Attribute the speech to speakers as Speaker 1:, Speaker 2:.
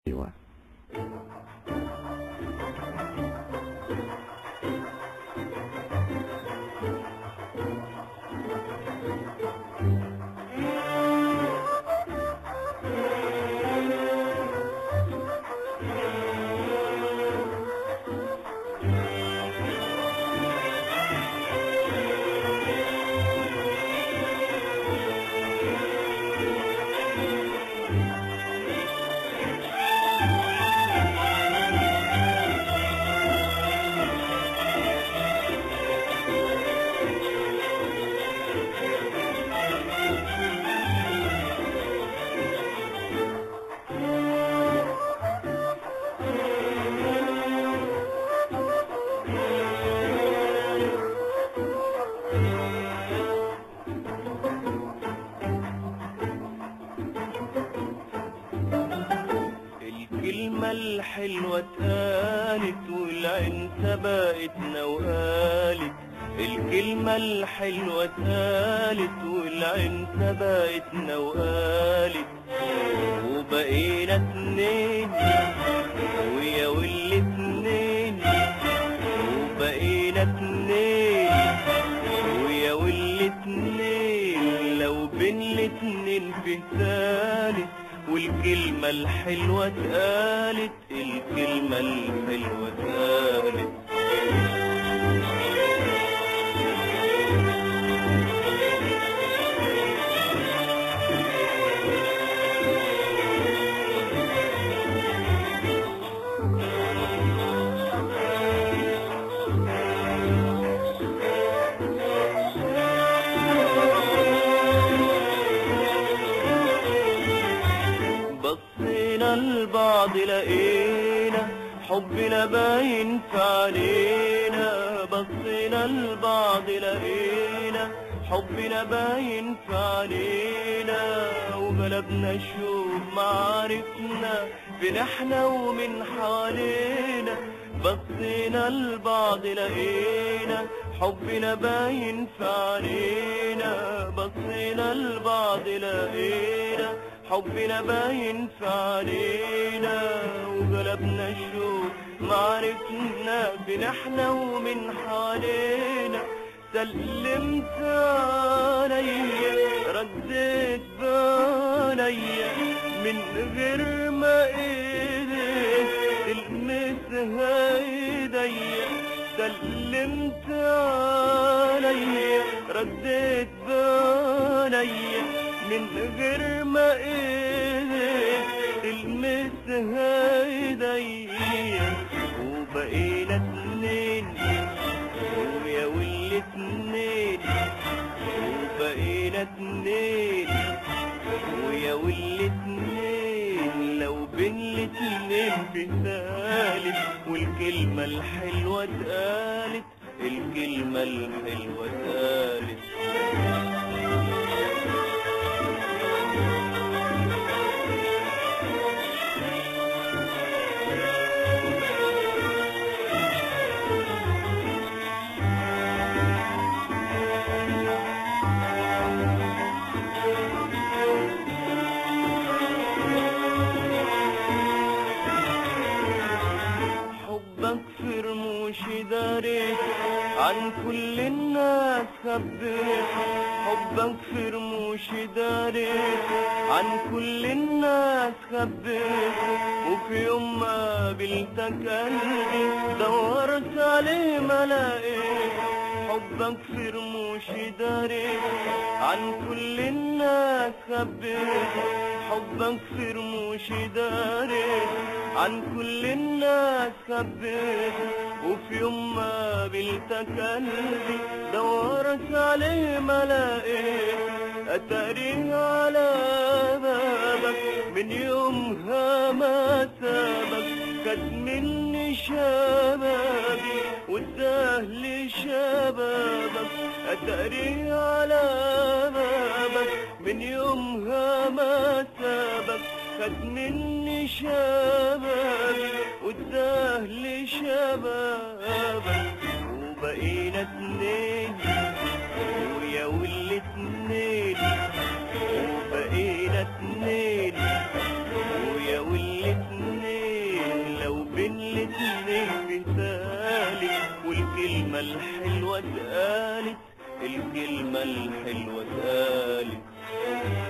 Speaker 1: ايوه
Speaker 2: الكلمة الحلوة اتقالت والعين سبقتنا وقالت الكلمة الحلوة اتقالت والعين سبقتنا وقالت وبقينا اتنين ويا واللي اتنين وبقينا اتنين ويا واللي اتنين لو بين الاتنين في ثالث والكلمة الحلوة اتقالت الكلمة الحلوة اتقالت بصينا لبعض لقينا حبنا باين في عينينا بصينا لبعض لقينا حبنا باين في عينينا وغلبنا الشوق ما عرفنا فين احنا ومن حوالينا بصينا لبعض لقينا حبنا باين في عينينا بصينا لبعض لقينا حبنا باين في علينا وغلبنا الشوق ما عرفنا فين احنا ومن حوالينا سلمت عليا رديت بعنيا من غير ما ايديك تلمسها ايديا سلمت عليا رديت بعنيا من غير ما ايديك تلمسها ايديا وبقينا اتنين ويا واللي اتنين وبقينا اتنين ويا واللي اتنين لو بين الاتنين في ثالث والكلمة الحلوة اتقالت الكلمة الحلوة اتقالت حبك في رموشي داريت عن كل الناس خبيت حبك في رموشي داريت عن كل الناس خبيت وفي يوم ما قابلتك قلبي دورت عليه ما لقيت حبك في رموشي داريت عن كل الناس خبيت حبك في رموشي داريت عن كل الناس خبيت وفي يوم ما قابلتك قلبي دورت عليه ما لقيت اتاريه على بابك من يومها ما سابك خد مني شبابي واداه لي شبابك اتاريه على بابك من يومها ما سابك خد مني شبابي واداه لي شبابك وبقينا اتنين ويا واللي اتنين وبقينا اتنين ويا واللي اتنين الاتنين في ثالث والكلمة الحلوة اتقالت الكلمة الحلوة اتقالت